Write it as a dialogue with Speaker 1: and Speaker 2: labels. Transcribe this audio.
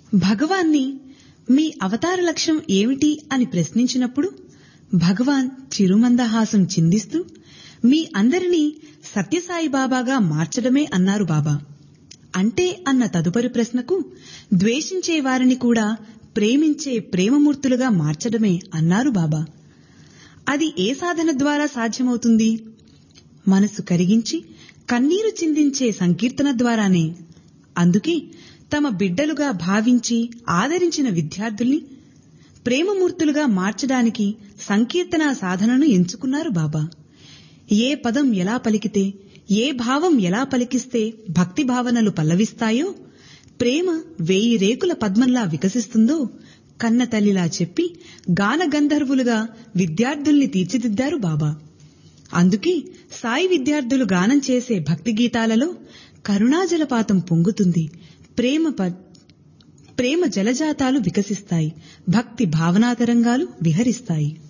Speaker 1: భగవాన్ని మీ అవతార లక్ష్యం ఏమిటి అని ప్రశ్నించినప్పుడు భగవాన్ చిరుమందహాసం చిందిస్తూ మీ అందరినీ సత్యసాయి బాబాగా మార్చడమే అన్నారు బాబా అంటే అన్న తదుపరి ప్రశ్నకు ద్వేషించే వారిని కూడా ప్రేమించే ప్రేమమూర్తులుగా మార్చడమే అన్నారు బాబా అది ఏ సాధన ద్వారా సాధ్యమవుతుంది మనసు కరిగించి కన్నీరు చిందించే సంకీర్తన ద్వారానే అందుకే తమ బిడ్డలుగా భావించి ఆదరించిన విద్యార్థుల్ని ప్రేమమూర్తులుగా మార్చడానికి సంకీర్తన సాధనను ఎంచుకున్నారు బాబా ఏ పదం ఎలా పలికితే ఏ భావం ఎలా పలికిస్తే భక్తి భావనలు పల్లవిస్తాయో ప్రేమ వేయి రేకుల పద్మంలా వికసిస్తుందో కన్న తల్లిలా చెప్పి గాన గంధర్వులుగా విద్యార్థుల్ని తీర్చిదిద్దారు బాబా అందుకే సాయి విద్యార్థులు గానం చేసే భక్తి గీతాలలో కరుణాజలపాతం పొంగుతుంది ప్రేమ ప- ప్రేమ జలజాతాలు వికసిస్తాయి భక్తి భావనాతరంగాలు విహరిస్తాయి